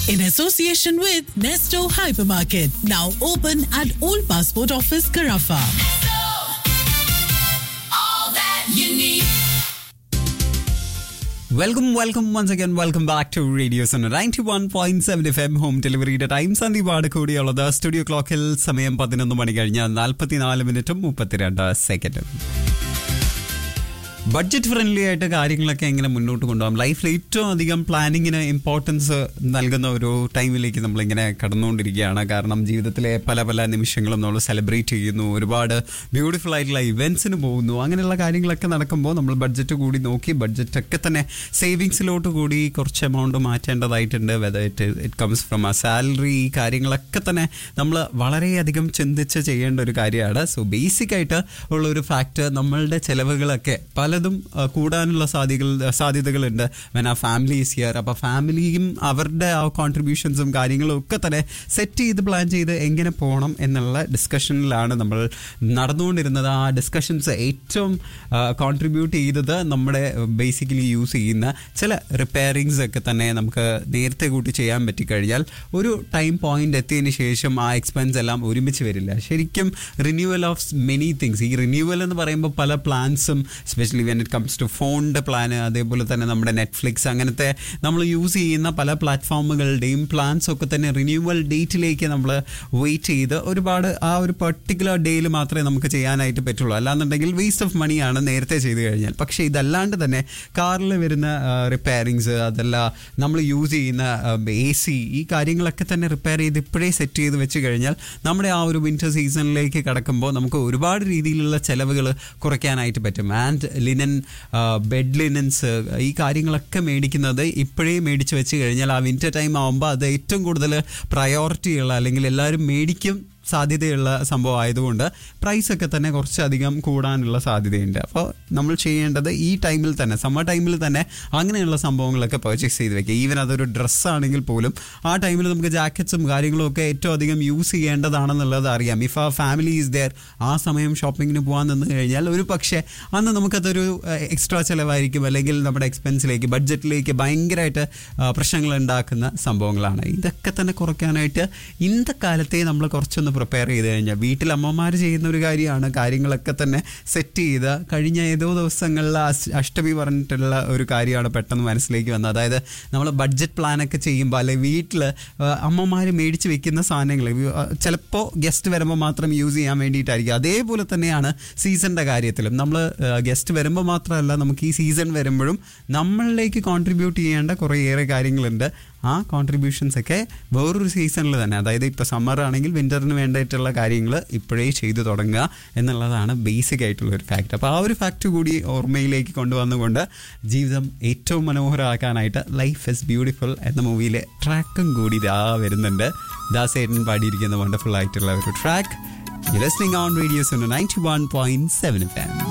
in association with Nesto Hypermarket, now open at Old Passport Office, Carafa. all that you need. Welcome welcome once again welcome back to radio's ninety one point seven F M home ഡെലിവറിയുടെ time സന്ദീപാട് കൂടിയുള്ളത് studio ക്ലോക്കിൽ സമയം പതിനൊന്ന് മണി കഴിഞ്ഞ് നാൽപ്പത്തിനാല് മിനിറ്റും മുപ്പത്തിരണ്ട് സെക്കൻഡും ബഡ്ജറ്റ് ഫ്രണ്ട്ലി ആയിട്ട് കാര്യങ്ങളൊക്കെ എങ്ങനെ മുന്നോട്ട് കൊണ്ടുപോകാം ലൈഫിൽ ഏറ്റവും അധികം പ്ലാനിങ്ങിന് ഇമ്പോർട്ടൻസ് നൽകുന്ന ഒരു ടൈമിലേക്ക് നമ്മളിങ്ങനെ കടന്നുകൊണ്ടിരിക്കുകയാണ് കാരണം ജീവിതത്തിലെ പല പല നിമിഷങ്ങളും നമ്മൾ സെലിബ്രേറ്റ് ചെയ്യുന്നു ഒരുപാട് ബ്യൂട്ടിഫുൾ ആയിട്ടുള്ള ഇവൻറ്റ്സിന് പോകുന്നു അങ്ങനെയുള്ള കാര്യങ്ങളൊക്കെ നടക്കുമ്പോൾ നമ്മൾ ബഡ്ജറ്റ് കൂടി നോക്കി ബഡ്ജറ്റ് ഒക്കെ തന്നെ സേവിങ്സിലോട്ട് കൂടി കുറച്ച് എമൗണ്ട് മാറ്റേണ്ടതായിട്ടുണ്ട് whether it it comes from ആ സാലറി ഈ കാര്യങ്ങളൊക്കെ തന്നെ നമ്മൾ വളരെയധികം ചിന്തിച്ച് ചെയ്യേണ്ട ഒരു കാര്യമാണ് സോ ബേസിക് ആയിട്ട് ഉള്ള ഒരു ഫാക്ട് നമ്മളുടെ ചെലവുകളൊക്കെ പലതും ആ, കൂടാനുള്ള സാധ്യതകൾ സാധ്യതകളുണ്ട് വെൻ ആ ഫാമിലി ഈസ് ഹിയർ അപ്പോൾ ഫാമിലിയും അവരുടെ ആ കോൺട്രിബ്യൂഷൻസും കാര്യങ്ങളും ഒക്കെ തന്നെ സെറ്റ് ചെയ്ത് പ്ലാൻ ചെയ്ത് എങ്ങനെ പോകണം എന്നുള്ള ഡിസ്കഷനിലാണ് നമ്മൾ നടന്നുകൊണ്ടിരുന്നത് ആ ഡിസ്കഷൻസ് ഏറ്റവും കോൺട്രിബ്യൂട്ട് ചെയ്തത് നമ്മുടെ ബേസിക്കലി യൂസ് ചെയ്യുന്ന ചില റിപ്പയറിങ്സ് ഒക്കെ തന്നെ നമുക്ക് നേരത്തെ കൂട്ടി ചെയ്യാൻ പറ്റിക്കഴിഞ്ഞാൽ ഒരു ടൈം പോയിന്റ് എത്തിയതിന് ശേഷം ആ എക്സ്പെൻസ് എല്ലാം ഒരുമിച്ച് വരില്ല ശരിക്കും റിന്യൂവൽ ഓഫ് മെനി തിങ്സ് ഈ റിന്യൂവൽ എന്ന് പറയുമ്പോൾ പല പ്ലാൻസും specially when it comes to ഫോണിൻ്റെ പ്ലാന് അതേപോലെ തന്നെ നമ്മുടെ നെറ്റ്ഫ്ലിക്സ് അങ്ങനത്തെ നമ്മൾ യൂസ് ചെയ്യുന്ന പല പ്ലാറ്റ്ഫോമുകളുടെയും പ്ലാൻസ് ഒക്കെ തന്നെ റിന്യൂവൽ ഡേറ്റിലേക്ക് നമ്മൾ വെയിറ്റ് ചെയ്ത് ഒരുപാട് ആ ഒരു പെർട്ടിക്കുലർ ഡേയിൽ മാത്രമേ നമുക്ക് ചെയ്യാനായിട്ട് പറ്റുള്ളൂ അല്ലാന്നുണ്ടെങ്കിൽ വേസ്റ്റ് ഓഫ് മണിയാണ് നേരത്തെ ചെയ്ത് കഴിഞ്ഞാൽ പക്ഷേ ഇതല്ലാണ്ട് തന്നെ കാറിൽ വരുന്ന റിപ്പയറിങ്സ് അതല്ല നമ്മൾ യൂസ് ചെയ്യുന്ന എ സി ഈ കാര്യങ്ങളൊക്കെ തന്നെ റിപ്പയർ ചെയ്ത് ഇപ്പോഴേ സെറ്റ് ചെയ്ത് വെച്ച് കഴിഞ്ഞാൽ നമ്മുടെ ആ ഒരു വിന്റർ സീസണിലേക്ക് കടക്കുമ്പോൾ നമുക്ക് ഒരുപാട് രീതിയിലുള്ള ചെലവുകൾ കുറയ്ക്കാനായിട്ട് പറ്റും ആൻഡ് ലിനൻ ബെഡ് ലിനൻസ് ഈ കാര്യങ്ങളൊക്കെ മേടിക്കുന്നത് ഇപ്പോഴേ മേടിച്ച് വെച്ച് കഴിഞ്ഞാൽ ആ വിന്റർ ടൈം ആകുമ്പോൾ അത് ഏറ്റവും കൂടുതൽ പ്രയോറിറ്റി ഉള്ള അല്ലെങ്കിൽ എല്ലാവരും മേടിക്കും സാധ്യതയുള്ള സംഭവം ആയതുകൊണ്ട് പ്രൈസ് ഒക്കെ തന്നെ കുറച്ചധികം കൂടാനുള്ള സാധ്യതയുണ്ട് അപ്പോൾ നമ്മൾ ചെയ്യേണ്ടത് ഈ ടൈമിൽ തന്നെ സമ്മർ ടൈമിൽ തന്നെ അങ്ങനെയുള്ള സംഭവങ്ങളൊക്കെ പർച്ചേസ് ചെയ്ത് വെക്കുക ഈവൻ അതൊരു ഡ്രസ്സാണെങ്കിൽ പോലും ആ ടൈമിൽ നമുക്ക് ജാക്കറ്റ്സും കാര്യങ്ങളും ഒക്കെ ഏറ്റവും അധികം യൂസ് ചെയ്യേണ്ടതാണെന്നുള്ളത് അറിയാം ഇഫ് ആ ഫാമിലി ഈസ് ദെയർ ആ സമയം ഷോപ്പിങ്ങിന് പോകാൻ നിന്ന് കഴിഞ്ഞാൽ ഒരു പക്ഷേ അന്ന് നമുക്കതൊരു എക്സ്ട്രാ ചിലവായിരിക്കും അല്ലെങ്കിൽ നമ്മുടെ എക്സ്പെൻസിലേക്ക് ബഡ്ജറ്റിലേക്ക് ഭയങ്കരമായിട്ട് പ്രശ്നങ്ങൾ ഉണ്ടാക്കുന്ന സംഭവങ്ങളാണ് ഇതൊക്കെ തന്നെ കുറയ്ക്കാനായിട്ട് ഇന്നത്തെ കാലത്തെ നമ്മൾ കുറച്ചൊന്ന് പ്രിപ്പയർ ചെയ്ത് കഴിഞ്ഞാൽ വീട്ടിൽ അമ്മമാർ ചെയ്യുന്ന ഒരു കാര്യമാണ് കാര്യങ്ങളൊക്കെ തന്നെ സെറ്റ് ചെയ്ത് കഴിഞ്ഞ ഏതോ ദിവസങ്ങളിൽ അസ്- അഷ്ടമി പറഞ്ഞിട്ടുള്ള ഒരു കാര്യമാണ് പെട്ടെന്ന് മനസ്സിലേക്ക് വന്നത് അതായത് നമ്മൾ ബഡ്ജറ്റ് പ്ലാനൊക്കെ ചെയ്യുമ്പോൾ അല്ലെങ്കിൽ വീട്ടിൽ അമ്മമാർ മേടിച്ച് വെക്കുന്ന സാധനങ്ങൾ ചിലപ്പോൾ ഗസ്റ്റ് വരുമ്പോൾ മാത്രം യൂസ് ചെയ്യാൻ വേണ്ടിയിട്ടായിരിക്കും അതേപോലെ തന്നെയാണ് സീസണിൻ്റെ കാര്യത്തിലും നമ്മൾ ഗസ്റ്റ് വരുമ്പോൾ മാത്രമല്ല നമുക്ക് ഈ സീസൺ വരുമ്പോഴും നമ്മളിലേക്ക് കോൺട്രിബ്യൂട്ട് ചെയ്യേണ്ട കുറേയേറെ കാര്യങ്ങളുണ്ട് ആ കോൺട്രിബ്യൂഷൻസ് ഒക്കെ വേറൊരു സീസണിൽ തന്നെ അതായത് ഇപ്പോൾ സമ്മർ ആണെങ്കിൽ വിൻ്ററിന് വേണ്ടിയിട്ടുള്ള കാര്യങ്ങൾ ഇപ്പോഴേ ചെയ്തു തുടങ്ങുക എന്നുള്ളതാണ് ബേസിക് ആയിട്ടുള്ള ഒരു ഫാക്ട് അപ്പോൾ ആ ഒരു ഫാക്ട് കൂടി ഓർമ്മയിലേക്ക് കൊണ്ടുവന്നുകൊണ്ട് ജീവിതം ഏറ്റവും മനോഹരമാക്കാനായിട്ട് ലൈഫ് ഇസ് ബ്യൂട്ടിഫുൾ എന്ന മൂവിയിലെ ട്രാക്കും കൂടി ഇതാ വരുന്നുണ്ട് ദാസേട്ടൻ പാടിയിരിക്കുന്ന വണ്ടർഫുൾ ആയിട്ടുള്ള ഒരു track listening on radio's ninety one point seven fan